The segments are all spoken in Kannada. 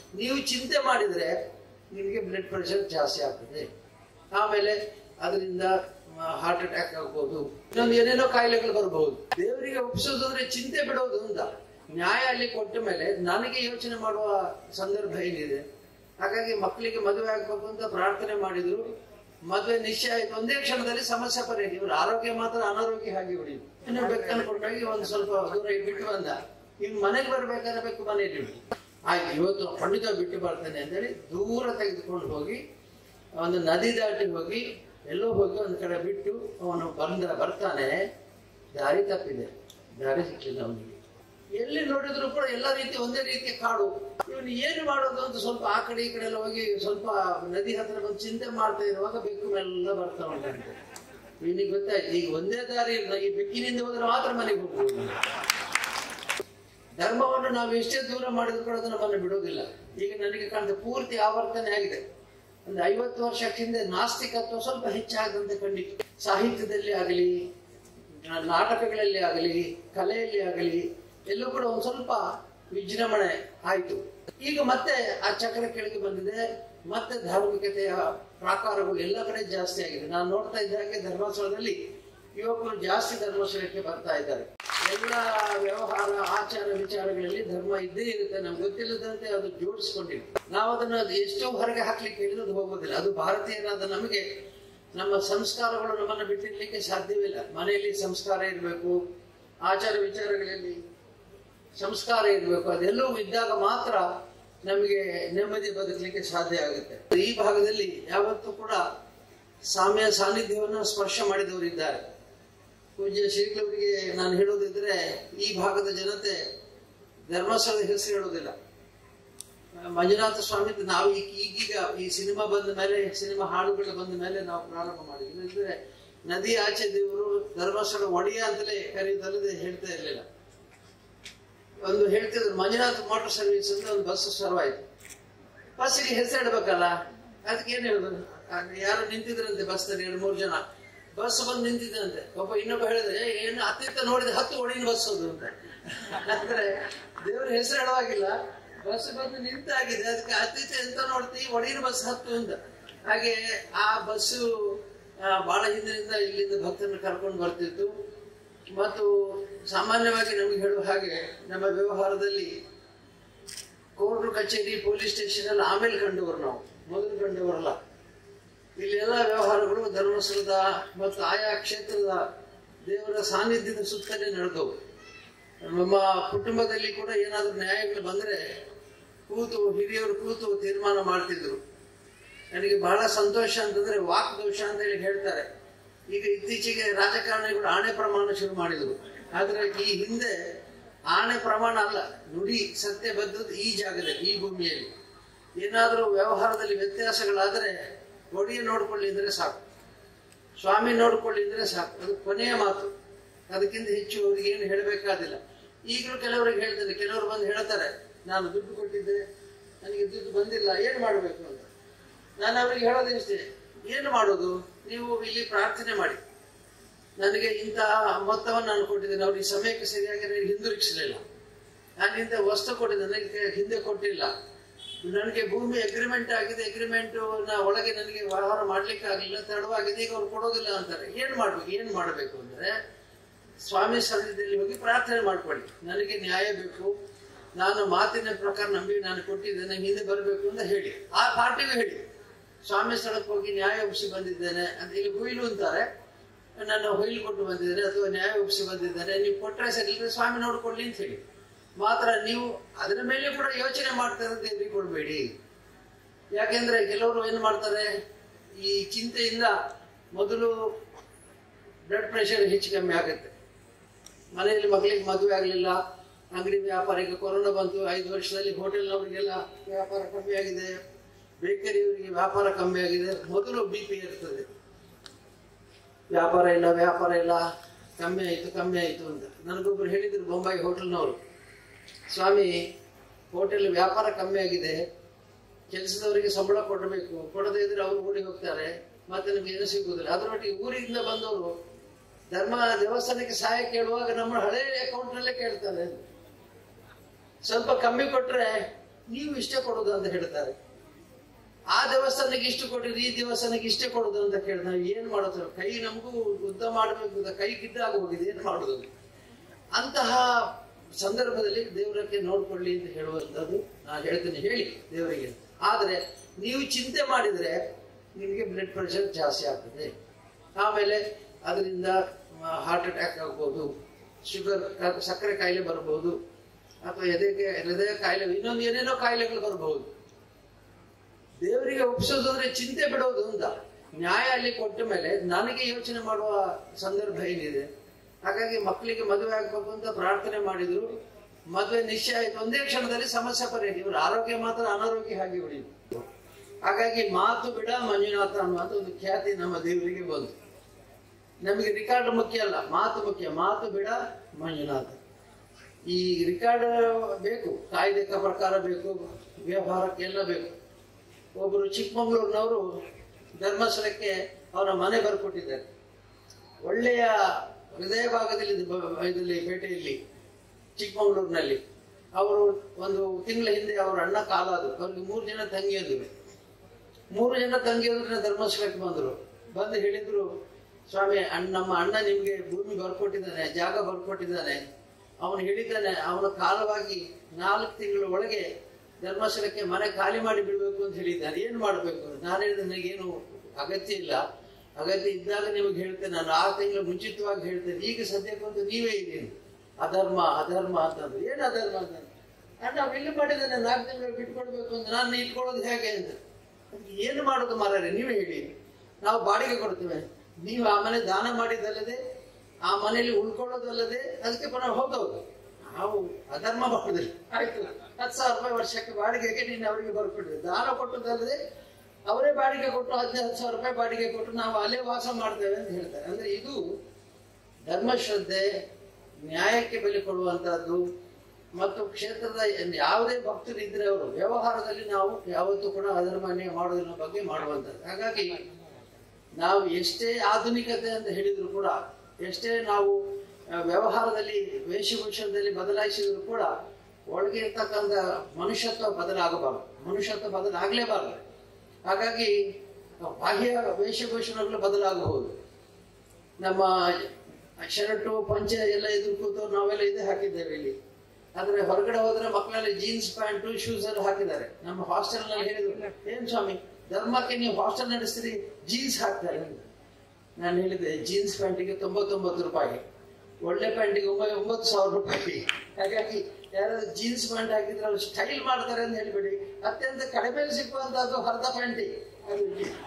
ನೀವು ಚಿಂತೆ ಮಾಡಿದ್ರೆ ನಿಮಗೆ ಬ್ಲಡ್ ಪ್ರೆಷರ್ ಜಾಸ್ತಿ ಆಗ್ತದೆ ಆಮೇಲೆ ಅದರಿಂದ ಹಾರ್ಟ್ ಅಟ್ಯಾಕ್ ಆಗ್ಬೋದು ಇನ್ನೊಂದು ಏನೇನೋ ಕಾಯಿಲೆಗಳು ಬರಬಹುದು ದೇವರಿಗೆ ಒಪ್ಪಿಸೋದು ಅಂದ್ರೆ ಚಿಂತೆ ಬಿಡೋದು ಅಂತ ನ್ಯಾಯ ಅಲ್ಲಿ ಕೊಟ್ಟ ಮೇಲೆ ನನಗೆ ಯೋಚನೆ ಮಾಡುವ ಸಂದರ್ಭ ಏನಿದೆ ಹಾಗಾಗಿ ಮಕ್ಕಳಿಗೆ ಮದುವೆ ಆಗ್ಬೇಕು ಅಂತ ಪ್ರಾರ್ಥನೆ ಮಾಡಿದ್ರು ಮದುವೆ ನಿಶ್ಚಯ ಆಯ್ತು ಒಂದೇ ಕ್ಷಣದಲ್ಲಿ ಸಮಸ್ಯೆ ಪರಿಹಾರ ಇವ್ರ ಆರೋಗ್ಯ ಮಾತ್ರ ಅನಾರೋಗ್ಯ ಹಾಗೆ ಉಳಿದು ಇನ್ನು ಬೆಕ್ಕನ್ನು ಕೊಂಡೋಗಿ ಒಂದು ಸ್ವಲ್ಪ ದೂರ ಬಿಟ್ಟು ಬಂದ ಇವ್ ಮನೆಗೆ ಬರ್ಬೇಕಾದ್ರೆ ಬೆಕ್ಕು ಮನೆಯಲ್ಲಿ ಬಿಡಿ ಆಯ್ತು ಇವತ್ತು ಖಂಡಿತ ಬಿಟ್ಟು ಬರ್ತೇನೆ ಅಂತೇಳಿ ದೂರ ತೆಗೆದುಕೊಂಡು ಹೋಗಿ ಒಂದು ನದಿ ದಾಟಿ ಹೋಗಿ ಎಲ್ಲೋ ಹೋಗಿ ಒಂದು ಕಡೆ ಬಿಟ್ಟು ಅವನು ಬಂದ ಬರ್ತಾನೆ ದಾರಿ ತಪ್ಪಿದೆ ದಾರಿ ಸಿಕ್ಕಿಲ್ಲ ಅವನಿಗೆ ಎಲ್ಲಿ ನೋಡಿದ್ರು ಕೂಡ ಎಲ್ಲ ರೀತಿ ಒಂದೇ ರೀತಿಯ ಕಾಡು ಇವನು ಏನು ಮಾಡೋದು ಅಂತ ಸ್ವಲ್ಪ ಆ ಕಡೆ ಈ ಕಡೆ ಎಲ್ಲ ಹೋಗಿ ಸ್ವಲ್ಪ ನದಿ ಹತ್ರ ಬಂದು ಚಿಂತೆ ಮಾಡ್ತಾ ಇರುವಾಗ ಬೆಕ್ಕು ಮೇಲೆಲ್ಲ ಬರ್ತಾ ಉಂಟಂತೆ ಇವನಿಗೆ ಗೊತ್ತಾಯ್ತು ಈಗ ಒಂದೇ ದಾರಿ ಇಲ್ಲ ಈ ಬೆಕ್ಕಿನಿಂದ ಹೋದ್ರೆ ಮಾತ್ರ ಮನೆಗೆ ಹೋಗ್ಬೋದು ಧರ್ಮವನ್ನು ನಾವು ಎಷ್ಟೇ ದೂರ ಮಾಡಿದ್ರು ಕೂಡ ಅದು ನಮ್ಮನ್ನು ಬಿಡೋದಿಲ್ಲ ಈಗ ನನಗೆ ಕಾಣ್ತದೆ ಪೂರ್ತಿ ಆವರ್ತನೆ ಆಗಿದೆ ಒಂದು ಐವತ್ತು ವರ್ಷಕ್ಕೆ ಹಿಂದೆ ನಾಸ್ತಿಕತ್ವ ಸ್ವಲ್ಪ ಹೆಚ್ಚಾಗದಂತೆ ಕಂಡಿತು ಸಾಹಿತ್ಯದಲ್ಲಿ ಆಗಲಿ ನಾಟಕಗಳಲ್ಲಿ ಆಗಲಿ ಕಲೆಯಲ್ಲಿ ಆಗಲಿ ಎಲ್ಲೂ ಕೂಡ ಒಂದು ಸ್ವಲ್ಪ ವಿಜೃಂಭಣೆ ಆಯ್ತು ಈಗ ಮತ್ತೆ ಆ ಚಕ್ರ ಕೆಳಗೆ ಬಂದಿದೆ ಮತ್ತೆ ಧಾರ್ಮಿಕತೆಯ ಪ್ರಾಕಾರಗಳು ಎಲ್ಲ ಕಡೆ ಜಾಸ್ತಿ ಆಗಿದೆ ನಾನು ನೋಡ್ತಾ ಇದ್ದ ಹಾಗೆ ಧರ್ಮಸ್ಥಳದಲ್ಲಿ ಯುವಕರು ಜಾಸ್ತಿ ಧರ್ಮಸ್ಥಳಕ್ಕೆ ಬರ್ತಾ ಇದ್ದಾರೆ ಎಲ್ಲ ವ್ಯವಹಾರ ಆಚಾರ ವಿಚಾರಗಳಲ್ಲಿ ಧರ್ಮ ಇದ್ದೇ ಇರುತ್ತೆ ನಮ್ಗೆ ಗೊತ್ತಿಲ್ಲದಂತೆ ಅದು ಜೋಡಿಸ್ಕೊಂಡಿದೆ ನಾವು ಅದನ್ನು ಅದು ಎಷ್ಟೋ ಹೊರಗೆ ಹಾಕ್ಲಿಕ್ಕೆ ಹೇಳಿದ್ರು ಅದು ಹೋಗೋದಿಲ್ಲ ಅದು ಭಾರತೀಯರಾದ ನಮಗೆ ನಮ್ಮ ಸಂಸ್ಕಾರಗಳು ನಮ್ಮನ್ನು ಬಿಟ್ಟಿರ್ಲಿಕ್ಕೆ ಸಾಧ್ಯವಿಲ್ಲ ಮನೆಯಲ್ಲಿ ಸಂಸ್ಕಾರ ಇರಬೇಕು ಆಚಾರ ವಿಚಾರಗಳಲ್ಲಿ ಸಂಸ್ಕಾರ ಇರಬೇಕು ಅದೆಲ್ಲವೂ ಇದ್ದಾಗ ಮಾತ್ರ ನಮಗೆ ನೆಮ್ಮದಿ ಬದುಕಲಿಕ್ಕೆ ಸಾಧ್ಯ ಆಗುತ್ತೆ ಈ ಭಾಗದಲ್ಲಿ ಯಾವತ್ತೂ ಕೂಡ ಸಾಮ್ಯ ಸಾನ್ನಿಧ್ಯವನ್ನು ಸ್ಪರ್ಶ ಮಾಡಿದವರು ಇದ್ದಾರೆ ಪೂಜ್ಯ ಶ್ರೀಗಳವರಿಗೆ ನಾನು ಹೇಳೋದಿದ್ರೆ ಈ ಭಾಗದ ಜನತೆ ಧರ್ಮಸ್ಥಳದ ಹೆಸರು ಹೇಳೋದಿಲ್ಲ ಮಂಜುನಾಥ ಸ್ವಾಮಿ ನಾವು ಈಗ ಈಗೀಗ ಈ ಸಿನಿಮಾ ಬಂದ ಮೇಲೆ ಸಿನಿಮಾ ಹಾಡುಗಳು ಬಂದ ಮೇಲೆ ನಾವು ಪ್ರಾರಂಭ ಮಾಡಿದ್ವಿ ಇಲ್ಲದಿದ್ರೆ ನದಿ ಆಚೆ ದೇವರು ಧರ್ಮಸ್ಥಳ ಒಡೆಯ ಅಂತಲೇ ಕರೆಯುವುದಲ್ಲದೆ ಹೇಳ್ತಾ ಇರಲಿಲ್ಲ ಒಂದು ಹೇಳ್ತಿದ್ರು ಮಂಜುನಾಥ್ ಮೋಟರ್ ಸರ್ವಿಸ್ ಅಂತ ಒಂದು ಬಸ್ ಶುರುವಾಯ್ತು ಬಸ್ಸಿಗೆ ಹೆಸರು ಇಡ್ಬೇಕಲ್ಲ ಅದಕ್ಕೆ ಏನ್ ಹೇಳುದು ಅದ್ ಯಾರು ನಿಂತಿದ್ರಂತೆ ಬಸ್ನಲ್ಲಿ ಎರಡು ಮೂರು ಜನ ಬಸ್ ಬಂದು ನಿಂತಿದ್ದಂತೆ ಒಬ್ಬ ಇನ್ನೊಬ್ಬ ಹೇಳಿದ್ರೆ "ಏ, ಏನು ಅತ್ತಿತ್ತ ನೋಡಿದ್ರೆ ಹತ್ತು ಒಡಿನ ಬಸ್ ಅದು ಅಂತ ಅಂದ್ರೆ ದೇವ್ರ ಹೆಸರು ಹೇಳುವಾಗಿಲ್ಲ ಬಸ್ ಬಂದು ನಿಂತಾಗಿದೆ ಅದಕ್ಕೆ ಅತ್ತಿತ್ತ ಎಂತ ನೋಡ್ತಿ ಒಡಿನ ಬಸ್ ಹತ್ತು ಅಂತ ಹಾಗೆ ಆ ಬಸ್ಸು ಆ, ಬಹಳ ಹಿಂದಿನಿಂದ ಇಲ್ಲಿಂದ ಭಕ್ತರನ್ನು ಕರ್ಕೊಂಡು ಬರ್ತಿತ್ತು ಮತ್ತು ಸಾಮಾನ್ಯವಾಗಿ ನಮಗೆ ಹೇಳುವ ಹಾಗೆ ನಮ್ಮ ವ್ಯವಹಾರದಲ್ಲಿ ಕೋರ್ಟ್ ಕಚೇರಿ ಪೊಲೀಸ್ ಸ್ಟೇಷನ್ ಎಲ್ಲ ಆಮೇಲೆ ಕಂಡವರು ನಾವು ಮೊದಲು ಕಂಡವರಲ್ಲ ಇಲ್ಲೆಲ್ಲ ವ್ಯವಹಾರಗಳು ಧರ್ಮಸ್ಥಳದ ಮತ್ತು ಆಯಾ ಕ್ಷೇತ್ರದ ದೇವರ ಸಾನ್ನಿಧ್ಯದ ಸುತ್ತಲೇ ನಡೆದವು ನಮ್ಮ ಕುಟುಂಬದಲ್ಲಿ ಕೂಡ ಏನಾದರೂ ನ್ಯಾಯಗಳು ಬಂದರೆ ಕೂತು ಹಿರಿಯವರು ಕೂತು ತೀರ್ಮಾನ ಮಾಡ್ತಿದ್ರು ನನಗೆ ಬಹಳ ಸಂತೋಷ ಅಂತಂದ್ರೆ ವಾಕ್ ದೋಷ ಅಂತ ಹೇಳಿ ಹೇಳ್ತಾರೆ ಈಗ ಇತ್ತೀಚೆಗೆ ರಾಜಕಾರಣಿಗಳು ಆಣೆ ಪ್ರಮಾಣ ಶುರು ಮಾಡಿದರು ಆದ್ರೆ ಈ ಹಿಂದೆ ಆಣೆ ಪ್ರಮಾಣ ಅಲ್ಲ ನುಡಿ ಸತ್ಯ ಬದ್ದದ್ದು ಈ ಜಾಗದಲ್ಲಿ ಈ ಭೂಮಿಯಲ್ಲಿ ಏನಾದರೂ ವ್ಯವಹಾರದಲ್ಲಿ ವ್ಯತ್ಯಾಸಗಳಾದರೆ ಒಡಿಯ ನೋಡ್ಕೊಳ್ಳಿ ಅಂದ್ರೆ ಸಾಕು ಸ್ವಾಮಿ ನೋಡ್ಕೊಳ್ಳಿ ಅಂದ್ರೆ ಸಾಕು ಅದು ಕೊನೆಯ ಮಾತು ಅದಕ್ಕಿಂತ ಹೆಚ್ಚು ಅವ್ರಿಗೆ ಏನು ಹೇಳಬೇಕಾದಿಲ್ಲ ಈಗಲೂ ಕೆಲವರಿಗೆ ಹೇಳ್ತಾರೆ ಕೆಲವರು ಬಂದು ಹೇಳ್ತಾರೆ ನಾನು ದುಡ್ಡು ಕೊಟ್ಟಿದ್ದೆ ನನಗೆ ದುಡ್ಡು ಬಂದಿಲ್ಲ ಏನು ಮಾಡಬೇಕು ಅಂತ ನಾನು ಅವರಿಗೆ ಹೇಳೋದು ಇಷ್ಟೇ ಏನು ಮಾಡೋದು ನೀವು ಇಲ್ಲಿ ಪ್ರಾರ್ಥನೆ ಮಾಡಿ ನನಗೆ ಇಂತಹ ಮೊತ್ತವನ್ನು ನಾನು ಕೊಟ್ಟಿದ್ದೇನೆ ಅವ್ರಿಗೆ ಸಮಯಕ್ಕೆ ಸರಿಯಾಗಿ ನನಗೆ ಹಿಂದಿರುಗಿಸಲಿಲ್ಲ ನಾನು ಇಂಥ ವಸ್ತು ಕೊಟ್ಟಿದ್ದೆ ನನಗೆ ಹಿಂದೆ ಕೊಟ್ಟಿಲ್ಲ ನನಗೆ ಭೂಮಿ ಅಗ್ರಿಮೆಂಟ್ ಆಗಿದೆ ಅಗ್ರಿಮೆಂಟ್ ಒಳಗೆ ನನಗೆ ವ್ಯವಹಾರ ಮಾಡ್ಲಿಕ್ಕೆ ಆಗಲಿಲ್ಲ ತಡವಾಗಿದೆ ಈಗ ಅವ್ರು ಕೊಡೋದಿಲ್ಲ ಅಂತಾರೆ ಏನ್ ಮಾಡ್ಬೇಕು ಏನ್ ಮಾಡಬೇಕು ಅಂದ್ರೆ ಸ್ವಾಮಿ ಸನ್ನಿಧಿಯಲ್ಲಿ ಹೋಗಿ ಪ್ರಾರ್ಥನೆ ಮಾಡ್ಕೊಳ್ಳಿ ನನಗೆ ನ್ಯಾಯ ಬೇಕು ನಾನು ಮಾತಿನ ಪ್ರಕಾರ ನಂಬಿ ನಾನು ಕೊಟ್ಟಿದ್ದೇನೆ ಹಿಂದೆ ಬರಬೇಕು ಅಂತ ಹೇಳಿ ಆ ಪಾರ್ಟಿಗೂ ಹೇಳಿ ಸ್ವಾಮಿ ಸ್ಥಳಕ್ಕೆ ಹೋಗಿ ನ್ಯಾಯ ಒಪ್ಪಿಸಿ ಬಂದಿದ್ದೇನೆ ಅಂತ ಇಲ್ಲಿ ಹುಯಿಲು ಅಂತಾರೆ ನಾನು ಹೊಯ್ಲು ಕೊಟ್ಟು ಬಂದಿದ್ದೇನೆ ಅಥವಾ ನ್ಯಾಯ ಒಪ್ಪಿಸಿ ಬಂದಿದ್ದೇನೆ ನೀವು ಕೊಟ್ಟರೆ ಸರಿ ಇಲ್ಲದ್ರೆ ಸ್ವಾಮಿ ನೋಡ್ಕೊಳ್ಳಿ ಅಂತ ಹೇಳಿ ಮಾತ್ರ ನೀವು ಅದರ ಮೇಲೆ ಕೂಡ ಯೋಚನೆ ಮಾಡ್ತಾ ಇರೋದು ದೇವರಿಗೆ ಕೊಡಬೇಡಿ ಯಾಕೆಂದ್ರೆ ಕೆಲವರು ಏನು ಮಾಡ್ತಾರೆ ಈ ಚಿಂತೆಯಿಂದ ಮೊದಲು ಬ್ಲಡ್ ಪ್ರೆಷರ್ ಹೆಚ್ಚು ಕಮ್ಮಿ ಆಗುತ್ತೆ ಮನೆಯಲ್ಲಿ ಮಗಳಿಗೆ ಮದುವೆ ಆಗಲಿಲ್ಲ ಅಂಗಡಿ ವ್ಯಾಪಾರ ಈಗ ಕೊರೋನಾ ಬಂತು ಐದು ವರ್ಷದಲ್ಲಿ ಹೋಟೆಲ್ನವರಿಗೆಲ್ಲ ವ್ಯಾಪಾರ ಕಮ್ಮಿ ಆಗಿದೆ ಬೇಕರಿಯವರಿಗೆ ವ್ಯಾಪಾರ ಕಮ್ಮಿ ಆಗಿದೆ ಮೊದಲು ಬಿ ಪಿ ಇರ್ತದೆ ವ್ಯಾಪಾರ ಇಲ್ಲ ವ್ಯಾಪಾರ ಇಲ್ಲ ಕಮ್ಮಿ ಆಯಿತು ಕಮ್ಮಿ ಆಯಿತು ಅಂತ ನನಗೊಬ್ರು ಹೇಳಿದ್ರು ಬೊಂಬಾಯಿ ಹೋಟೆಲ್ನವರು ಸ್ವಾಮಿ ಹೋಟೆಲ್ ವ್ಯಾಪಾರ ಕಮ್ಮಿ ಆಗಿದೆ ಕೆಲಸದವರಿಗೆ ಸಂಬಳ ಕೊಡಬೇಕು ಕೊಡದೇ ಇದ್ರೆ ಅವರು ಓಡಿ ಹೋಗ್ತಾರೆ ಮತ್ತೆ ನಮ್ಗೆ ಏನು ಸಿಗುವುದಿಲ್ಲ ಅದರೊಟ್ಟಿಗೆ ಊರಿಂದ ಬಂದವರು ಧರ್ಮ ದೇವಸ್ಥಾನಕ್ಕೆ ಸಹಾಯ ಕೇಳುವಾಗ ನಮ್ಮ ಹಳೆ ಅಕೌಂಟ್ನಲ್ಲೇ ಕೇಳ್ತಾರೆ ಸ್ವಲ್ಪ ಕಮ್ಮಿ ಕೊಟ್ರೆ ನೀವು ಇಷ್ಟೇ ಕೊಡುದು ಅಂತ ಹೇಳ್ತಾರೆ ಆ ದೇವಸ್ಥಾನಕ್ಕೆ ಇಷ್ಟು ಕೊಟ್ಟಿರಿ ಈ ದೇವಸ್ಥಾನಕ್ಕೆ ಇಷ್ಟೇ ಕೊಡುದು ಅಂತ ಕೇಳಿದ್ರೆ ನಾವು ಏನ್ ಮಾಡೋದು ಕೈ ನಮಗೂ ಉದ್ದ ಮಾಡಬೇಕು ಅಂತ ಕೈ ಗಿಡ್ಡಾಗಿ ಹೋಗಿದೆ ಏನ್ ಮಾಡುದು ಅಂತಹ ಸಂದರ್ಭದಲ್ಲಿ ದೇವರಕ್ಕೆ ನೋಡ್ಕೊಳ್ಳಿ ಅಂತ ಹೇಳುವಂಥದ್ದು ನಾನು ಹೇಳ್ತೇನೆ ಹೇಳಿ ದೇವರಿಗೆ ಆದ್ರೆ ನೀವು ಚಿಂತೆ ಮಾಡಿದ್ರೆ ನಿಮಗೆ ಬ್ಲಡ್ ಪ್ರೆಷರ್ ಜಾಸ್ತಿ ಆಗ್ತದೆ ಆಮೇಲೆ ಅದರಿಂದ ಹಾರ್ಟ್ ಅಟ್ಯಾಕ್ ಆಗ್ಬೋದು ಶುಗರ್ ಸಕ್ಕರೆ ಕಾಯಿಲೆ ಬರಬಹುದು ಅಥವಾ ಎದೆಗೆ ಹೃದಯ ಕಾಯಿಲೆ ಇನ್ನೊಂದು ಏನೇನೋ ಕಾಯಿಲೆಗಳು ಬರಬಹುದು ದೇವರಿಗೆ ಒಪ್ಪಿಸೋದು ಅಂದ್ರೆ ಚಿಂತೆ ಬಿಡೋದು ಅಂತ ನ್ಯಾಯ ಅಲ್ಲಿ ಕೊಟ್ಟ ಮೇಲೆ ನನಗೆ ಯೋಚನೆ ಮಾಡುವ ಸಂದರ್ಭ ಏನಿದೆ ಹಾಗಾಗಿ ಮಕ್ಕಳಿಗೆ ಮದುವೆ ಆಗ್ಬೇಕು ಅಂತ ಪ್ರಾರ್ಥನೆ ಮಾಡಿದ್ರು ಮದುವೆ ನಿಶ್ಚಯ ಆಯ್ತು ಒಂದೇ ಕ್ಷಣದಲ್ಲಿ ಸಮಸ್ಯೆ ಪರಿಹಾರ ಇವ್ರ ಆರೋಗ್ಯ ಮಾತ್ರ ಅನಾರೋಗ್ಯ ಹಾಗೆ ಉಳಿಯುದು ಹಾಗಾಗಿ ಮಾತು ಬಿಡ ಮಂಜುನಾಥ ಅನ್ನುವಂಥ ಒಂದು ಖ್ಯಾತಿ ನಮ್ಮ ದೇವರಿಗೆ ಬಂತು ನಮಗೆ ರಿಕಾರ್ಡ್ ಮುಖ್ಯ ಅಲ್ಲ ಮಾತು ಮುಖ್ಯ ಮಾತು ಬಿಡ ಮಂಜುನಾಥ ಈ ರಿಕಾರ್ಡ್ ಬೇಕು ಕಾಯ್ದೆ ಪ್ರಕಾರ ಬೇಕು ವ್ಯವಹಾರಕ್ಕೆಲ್ಲ ಬೇಕು ಒಬ್ಬರು ಚಿಕ್ಕಮಗಳೂರಿನವರು ಧರ್ಮಸ್ಥಳಕ್ಕೆ ಅವರ ಮನೆ ಬರ್ಕೊಟ್ಟಿದ್ದಾರೆ ಒಳ್ಳೆಯ ಹೃದಯ ಭಾಗದಲ್ಲಿ ಇದು ಬ- ಇದರಲ್ಲಿ ಪೇಟೆಯಲ್ಲಿ ಚಿಕ್ಕಮಗಳೂರಿನಲ್ಲಿ ಅವರು ಒಂದು ತಿಂಗಳ ಹಿಂದೆ ಅವರ ಅಣ್ಣ ಕಾಲಾದ್ರು ಅವ್ರಿಗೆ ಮೂರು ಜನ ತಂಗಿಯಂದಿರು ಮೂರು ಜನ ತಂಗಿಯಂದ್ರೆ ಧರ್ಮಸ್ಥಳಕ್ಕೆ ಬಂದರು ಬಂದು ಹೇಳಿದ್ರು ಸ್ವಾಮಿ ಅಣ್ಣ ನಮ್ಮ ಅಣ್ಣ ನಿಮ್ಗೆ ಭೂಮಿ ಬರ್ಕೊಟ್ಟಿದ್ದಾನೆ ಜಾಗ ಬರ್ಕೊಟ್ಟಿದ್ದಾನೆ ಅವನು ಹೇಳಿದ್ದಾನೆ ಅವನ ಕಾಲವಾಗಿ ನಾಲ್ಕು ತಿಂಗಳ ಒಳಗೆ ಧರ್ಮಸ್ಥಳಕ್ಕೆ ಮನೆ ಖಾಲಿ ಮಾಡಿ ಬಿಡ್ಬೇಕು ಅಂತ ಹೇಳಿದ್ದಾನೆ ಏನ್ ಮಾಡ್ಬೇಕು ನಾನು ಹೇಳಿದೆ ನನಗೇನು ಅಗತ್ಯ ಇಲ್ಲ ಅಗತ್ಯ ಇದ್ದಾಗ ನಿಮಗೆ ಹೇಳ್ತೇನೆ ನಾನು ಆರು ತಿಂಗಳು ಮುಂಚಿತವಾಗಿ ಹೇಳ್ತೇನೆ ಈಗ ಸದ್ಯಕ್ಕಂತೂ ನೀವೇ ಇದ್ದೀನಿ ಅಧರ್ಮ ಅಧರ್ಮ ಅಂತಂದ್ರು ಏನ್ ಅಧರ್ಮ ಅಂತ ಅಣ್ಣ ಅವ್ನು ಇಲ್ಲಿ ಮಾಡಿದ್ದಾನೆ ನಾಲ್ಕು ತಿಂಗಳು ಬಿಟ್ಕೊಡ್ಬೇಕು ಅಂತ ನಾನು ಇಟ್ಕೊಳ್ಳೋದು ಹೇಗೆ ಅಂತ ಅದಕ್ಕೆ ಏನು ಮಾಡೋದು ಮಾರಾರೆ ನೀವೇ ಹೇಳಿ ನಾವು ಬಾಡಿಗೆ ಕೊಡ್ತೇವೆ ನೀವು ಆ ಮನೆ ದಾನ ಮಾಡಿದ್ದಲ್ಲದೆ ಆ ಮನೆಯಲ್ಲಿ ಉಳ್ಕೊಳ್ಳೋದಲ್ಲದೆ ಅದಕ್ಕೆ ಪುನಃ ಹೋಗೋದು ನಾವು ಅಧರ್ಮ ಮಾಡುದಿಲ್ಲ ಆಯ್ತು ಹತ್ತು ಸಾವಿರ ರೂಪಾಯಿ ವರ್ಷಕ್ಕೆ ಬಾಡಿಗೆಗೆ ನೀನು ಅವರಿಗೆ ಬರ್ಕೊಟ್ಟಿದ್ದೆ ದಾನ ಕೊಟ್ಟದಲ್ಲದೆ ಅವರೇ ಬಾಡಿಗೆ ಕೊಟ್ಟು ಹದಿನೈದು ಹತ್ತು ಸಾವಿರ ರೂಪಾಯಿ ಬಾಡಿಗೆ ಕೊಟ್ಟು ನಾವು ಅಲ್ಲೇ ವಾಸ ಮಾಡ್ತೇವೆ ಅಂತ ಹೇಳ್ತಾರೆ ಅಂದ್ರೆ ಇದು ಧರ್ಮಶ್ರದ್ಧೆ ನ್ಯಾಯಕ್ಕೆ ಬೆಲೆ ಕೊಡುವಂತಹದ್ದು ಮತ್ತು ಕ್ಷೇತ್ರದ ಯಾವುದೇ ಭಕ್ತರು ಇದ್ರೆ ಅವರು ವ್ಯವಹಾರದಲ್ಲಿ ನಾವು ಯಾವತ್ತೂ ಕೂಡ ಅಧರ್ಮನ್ಯ ಮಾಡೋದ್ರ ಬಗ್ಗೆ ಮಾಡುವಂಥದ್ದು ಹಾಗಾಗಿ ನಾವು ಎಷ್ಟೇ ಆಧುನಿಕತೆ ಅಂತ ಹೇಳಿದ್ರು ಕೂಡ ಎಷ್ಟೇ ನಾವು ಆ, ವ್ಯವಹಾರದಲ್ಲಿ ವೇಷಭೂಷಣದಲ್ಲಿ ಬದಲಾಯಿಸಿದ್ರು ಕೂಡ ಒಳಗೆ ಇರ್ತಕ್ಕಂಥ ಮನುಷ್ಯತ್ವ ಬದಲಾಗಬಾರದು ಮನುಷ್ಯತ್ವ ಬದಲಾಗಲೇಬಾರದು ಹಾಗಾಗಿ ಬಾಹ್ಯ ವೇಷಭೂಷಣಗಳು ಬದಲಾಗಬಹುದು ನಮ್ಮ ಶರ್ಟು ಪಂಚೆ ಎಲ್ಲ ಎದುರು ಕೂತು ನಾವೆಲ್ಲ ಇದೇ ಹಾಕಿದ್ದೇವೆ ಇಲ್ಲಿ ಆದ್ರೆ ಹೊರಗಡೆ ಹೋದ್ರೆ ಮಕ್ಕಳೆಲ್ಲ ಜೀನ್ಸ್ ಪ್ಯಾಂಟು ಶೂಸ್ ಎಲ್ಲ ಹಾಕಿದ್ದಾರೆ ನಮ್ಮ ಹಾಸ್ಟೆಲ್ ನಲ್ಲಿ ಹೇಳಿದ್ರು ಏನ್ ಸ್ವಾಮಿ ಧರ್ಮಕ್ಕೆ ನೀವು ಹಾಸ್ಟೆಲ್ ನಡೆಸ್ತೀರಿ ಜೀನ್ಸ್ ಹಾಕ್ತಾರೆ ಅಂತ. ನಾನು ಹೇಳಿದೆ ಜೀನ್ಸ್ ಪ್ಯಾಂಟಿಗೆ ತೊಂಬತ್ತೊಂಬತ್ತು ರೂಪಾಯಿ ಒಳ್ಳೆ ಪ್ಯಾಂಟಿಗೆ ಒಂಬೈ ಒಂಬತ್ತು ಸಾವಿರ ರೂಪಾಯಿ ಹಾಗಾಗಿ ಯಾರಾದ್ರೂ ಜೀನ್ಸ್ ಪ್ಯಾಂಟ್ ಹಾಕಿದ್ರೆ ಅವ್ರು ಸ್ಟೈಲ್ ಮಾಡ್ತಾರೆ ಅಂತ ಹೇಳ್ಬೇಡಿ ಅತ್ಯಂತ ಕಡಿಮೆ ಸಿಕ್ಕುವಂತದ್ದು ಹರ್ದ ಪ್ಯಾಂಟಿ ಅದು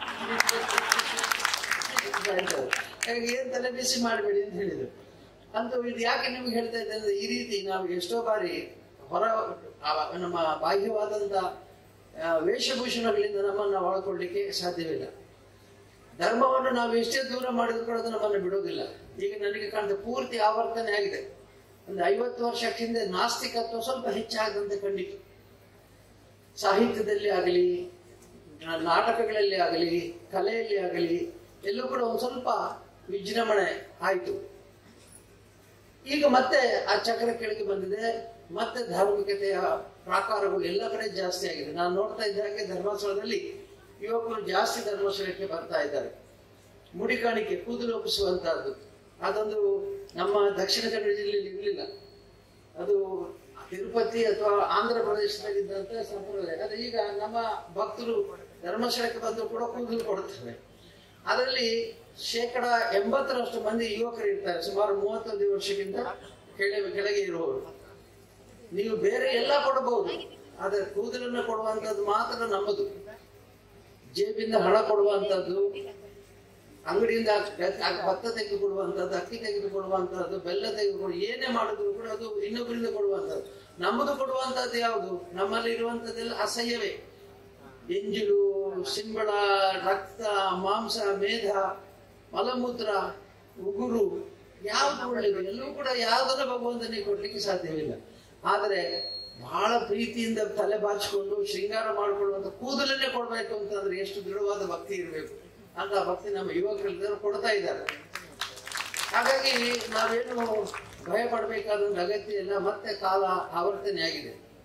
ಹಾಗಾಗಿ ಏನ್ ತಲೆ ಬಿಸಿ ಮಾಡಬೇಡಿ ಅಂತ ಹೇಳಿದ್ರು ಅಂತೂ ಇದು ಯಾಕೆ ನಿಮ್ಗೆ ಹೇಳ್ತಾ ಇದ್ದೆ ಅಂದ್ರೆ ಈ ರೀತಿ ನಾವು ಎಷ್ಟೋ ಬಾರಿ ಹೊರ ಆ ನಮ್ಮ ಬಾಹ್ಯವಾದಂತ ಆ, ವೇಷಭೂಷಣಗಳಿಂದ ನಮ್ಮನ್ನ ಒಳಕೊಳ್ಳಿಕ್ಕೆ ಸಾಧ್ಯವಿಲ್ಲ ಧರ್ಮವನ್ನು ನಾವು ಎಷ್ಟೇ ದೂರ ಮಾಡಿದ್ರು ಕೂಡ ಅದು ನಮ್ಮನ್ನು ಬಿಡೋದಿಲ್ಲ ಈಗ ನನಗೆ ಕಾಣ್ತದೆ ಪೂರ್ತಿ ಆವರ್ತನೆ ಆಗಿದೆ ಒಂದು ಐವತ್ತು ವರ್ಷಕ್ಕೆ ಹಿಂದೆ ನಾಸ್ತಿಕತ್ವ ಸ್ವಲ್ಪ ಹೆಚ್ಚಾಗದಂತೆ ಕಂಡಿತು ಸಾಹಿತ್ಯದಲ್ಲಿ ಆಗಲಿ ನಾಟಕಗಳಲ್ಲಿ ಆಗಲಿ ಕಲೆಯಲ್ಲಿ ಆಗಲಿ ಎಲ್ಲೂ ಕೂಡ ಒಂದು ಸ್ವಲ್ಪ ವಿಜೃಂಭಣೆ ಆಯಿತು ಈಗ ಮತ್ತೆ ಆ ಚಕ್ರ ಕೆಳಗೆ ಬಂದಿದೆ ಮತ್ತೆ ಧಾರ್ಮಿಕತೆಯ ಪ್ರಾಕಾರಗಳು ಎಲ್ಲ ಕಡೆ ಜಾಸ್ತಿ ಆಗಿದೆ ನಾನು ನೋಡ್ತಾ ಇದ್ದ ಹಾಗೆ ಧರ್ಮಸ್ಥಳದಲ್ಲಿ ಯುವಕರು ಜಾಸ್ತಿ ಧರ್ಮಸ್ಥಳಕ್ಕೆ ಬರ್ತಾ ಇದ್ದಾರೆ ಮುಡಿಕಾಣಿಕೆ ಕೂದಲು ಒಪ್ಪಿಸುವಂತಹದ್ದು ಅದೊಂದು ನಮ್ಮ ದಕ್ಷಿಣ ಕನ್ನಡ ಜಿಲ್ಲೆಯಲ್ಲಿ ಇರಲಿಲ್ಲ ಅದು ತಿರುಪತಿ ಅಥವಾ ಆಂಧ್ರ ಪ್ರದೇಶದಲ್ಲಿದ್ದಂತ ಸಂಪ್ರದಾಯ ಅದು ಈಗ ನಮ್ಮ ಭಕ್ತರು ಧರ್ಮಸ್ಥಳಕ್ಕೆ ಬಂದು ಕೂಡ ಕೂದಲು ಕೊಡುತ್ತಾರೆ ಅದರಲ್ಲಿ ಶೇಕಡ ಎಂಬತ್ತರಷ್ಟು ಮಂದಿ ಯುವಕರು ಇರ್ತಾರೆ ಸುಮಾರು ಮೂವತ್ತೊಂದು ವರ್ಷಕ್ಕಿಂತ ಕೆಳಗೆ ಕೆಳಗೆ ಇರುವವರು ನೀವು ಬೇರೆ ಎಲ್ಲ ಕೊಡಬಹುದು ಆದ್ರೆ ಕೂದಲನ್ನು ಕೊಡುವಂತದ್ದು ಮಾತ್ರ ನಮ್ಮದು ಜೇಬಿಂದ ಹಣ ಕೊಡುವಂತದ್ದು ಅಂಗಡಿಯಿಂದ ಅಕ್- ಅಕ್- ಭತ್ತ ತೆಗೆದು ಕೊಡುವಂತದ್ದು ಅಕ್ಕಿ ತೆಗೆದು ಕೊಡುವಂತದ್ದು ಬೆಲ್ಲ ತೆಗೆದು ಕೊಡು ಏನೇ ಮಾಡಿದ್ರು ಕೂಡ ಅದು ಇನ್ನೊಬ್ಬರಿಂದ ಕೊಡುವಂತದ್ದು ನಮ್ಮದು ಕೊಡುವಂತದ್ದು ಯಾವುದು ನಮ್ಮಲ್ಲಿ ಇರುವಂತದ್ದೆಲ್ಲ ಅಸಹ್ಯವೇ ಎಂಜಲು ಸಿಂಬಳ ರಕ್ತ ಮಾಂಸ ಮೇಧ ಮಲಮೂತ್ರ ಉಗುರು ಯಾವುದು ಒಳ್ಳೆಯದು ಎಲ್ಲವೂ ಕೂಡ ಯಾವುದನ್ನ ಭಗವಂತನಿಗೆ ಕೊಡ್ಲಿಕ್ಕೆ ಸಾಧ್ಯವಿಲ್ಲ ಆದರೆ ಬಹಳ ಪ್ರೀತಿಯಿಂದ ತಲೆ ಬಾಚಿಕೊಂಡು ಶೃಂಗಾರ ಮಾಡಿಕೊಳ್ಳುವಂತ ಕೂದಲನ್ನೇ ಕೊಡ್ಬೇಕು ಅಂತಂದ್ರೆ ಎಷ್ಟು ದೃಢವಾದ ಭಕ್ತಿ ಇರಬೇಕು ಅಂತ ಭಕ್ತಿ ನಮ್ಮ ಯುವಕರೆಲ್ಲರೂ ಕೊಡ್ತಾ ಇದ್ದಾರೆ ಹಾಗಾಗಿ ನಾವೇನು ಭಯ ಪಡಬೇಕಾದಂತ ಅಗತ್ಯ ಇಲ್ಲ ಮತ್ತೆ ಕಾಲ ಆವರ್ತನೆ ಆಗಿದೆ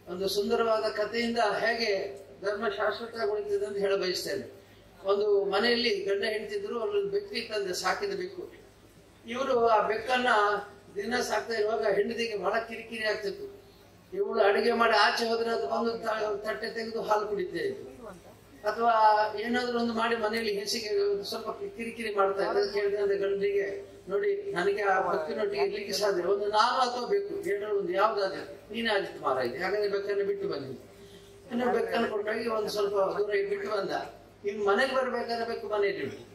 ಒಂದು ಸುಂದರವಾದ ಕಥೆಯಿಂದ ಹೇಗೆ ಧರ್ಮ ಶಾಶ್ವತಗೊಳಿತದೆ ಅಂತ ಹೇಳ ಬಯಸ್ತೇನೆ ಒಂದು ಮನೆಯಲ್ಲಿ ಗಂಡ ಹೆಂಡತಿದ್ರು ಅಲ್ಲೊಂದು ಬೆಕ್ಕು ಇತ್ತಂದ್ರೆ ಸಾಕಿದ ಬೆಕ್ಕು ಇವರು ಆ ಬೆಕ್ಕನ್ನ ದಿನ ಸಾಕ್ತಾ ಇರುವಾಗ ಹೆಂಡತಿಗೆ ಬಹಳ ಕಿರಿಕಿರಿ ಆಗ್ತಿತ್ತು ಇವಳು ಅಡಿಗೆ ಮಾಡಿ ಆಚೆ ಹೋದ್ರೆ ಅದು ಬಂದು ತ- ತಟ್ಟೆ ತೆಗೆದು ಹಾಲು ಕುಡಿತಾ ಇತ್ತು ಅಥವಾ ಏನಾದ್ರೂ ಒಂದು ಮಾಡಿ ಮನೆಯಲ್ಲಿ ಹೆಸಿಗೆ ಸ್ವಲ್ಪ ಕಿರಿಕಿರಿ ಮಾಡ್ತಾ ಇದ್ದ ಕೇಳಿದ್ರೆ ಅಂದ್ರೆ ಗಂಡಿಗೆ ನೋಡಿ ನನಗೆ ಆ ಭಕ್ತಿನೊಟ್ಟಿಗೆ ಇರ್ಲಿಕ್ಕೆ ಸಾಧ್ಯ ಒಂದು ನಾನು ಅಥವಾ ಬೇಕು ಎರಡರಲ್ಲಿ ಒಂದು ಯಾವ್ದಾದ್ರು ನೀನೇ ಆದಿತ್ತು ಮಾರಾಯ್ತು ಹಾಗಾದ್ರೆ ಬೆಕ್ಕನ್ನು ಬಿಟ್ಟು ಬಂದಿ ಇನ್ನು ಬೆಕ್ಕನ್ನು ಕೊಂಡೋಗಿ ಒಂದು ಸ್ವಲ್ಪ ದೂರ ಬಿಟ್ಟು ಬಂದ ಇವ್ ಮನೆಗೆ ಬರ್ಬೇಕಾದ್ರೆ ಬೆಕ್ಕು ಮನೆಯಲ್ಲಿ ಉಂಟು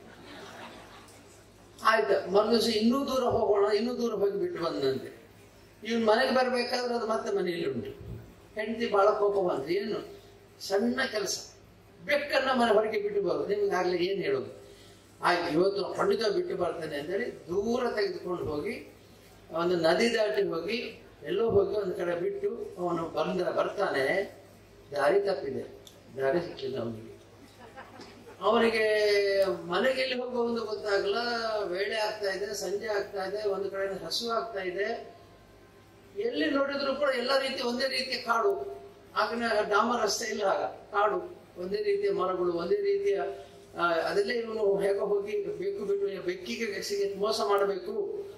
ಆಯ್ತು ಮರುದಿವಸ ಇನ್ನೂ ದೂರ ಹೋಗೋಣ ಇನ್ನೂ ದೂರ ಹೋಗಿ ಬಿಟ್ಟು ಬಂದಂತೆ ಇವನ್ ಮನೆಗೆ ಬರ್ಬೇಕಾದ್ರೆ ಅದು ಮತ್ತೆ ಮನೆಯಲ್ಲಿ ಉಂಟು ಹೆಂಡತಿ ಬಹಳ ಕೋಪ ಬಂತು ಏನು ಸಣ್ಣ ಕೆಲಸ ಬೆಕ್ಕನ್ನ ಮನೆ ಹೊರಗೆ ಬಿಟ್ಟು ಬರೋದು ನಿಮ್ಗೆ ಆಗ್ಲೇ ಏನ್ ಹೇಳೋದು ಆಯ್ತು ಇವತ್ತು ಖಂಡಿತ ಬಿಟ್ಟು ಬರ್ತೇನೆ ಅಂತೇಳಿ ದೂರ ತೆಗೆದುಕೊಂಡು ಹೋಗಿ ಒಂದು ನದಿ ದಾಟಿ ಹೋಗಿ ಎಲ್ಲೋ ಹೋಗಿ ಒಂದು ಕಡೆ ಬಿಟ್ಟು ಅವನು ಬಂದ ಬರ್ತಾನೆ ದಾರಿ ತಪ್ಪಿದೆ ದಾರಿ ಸಿಕ್ಕಿಲ್ಲ ಅವನಿಗೆ ಅವನಿಗೆ ಮನೆಗೆ ಎಲ್ಲಿ ಹೋಗುವುದು ಗೊತ್ತಾಗಲ್ಲ ವೇಳೆ ಆಗ್ತಾ ಇದೆ ಸಂಜೆ ಆಗ್ತಾ ಇದೆ ಒಂದು ಕಡೆ ಹಸು ಆಗ್ತಾ ಇದೆ ಎಲ್ಲಿ ನೋಡಿದ್ರು ಕೂಡ ಎಲ್ಲ ರೀತಿ ಒಂದೇ ರೀತಿಯ ಕಾಡು ಆಗಿನ ಡಾಮರ್ ರಸ್ತೆ ಇಲ್ಲ ಆಗ ಕಾಡು ಒಂದೇ ರೀತಿಯ ಮರಗಳು ಒಂದೇ ರೀತಿಯ ಆ, ಅದೆಲ್ಲ ಇವನು ಹೇಗೋ ಹೋಗಿ ಬೇಕು ಬಿಟ್ಟು ಬೆಕ್ಕಿಗೆ ಬೆಕ್ಕಿಗೆ ಮೋಸ ಮಾಡಬೇಕು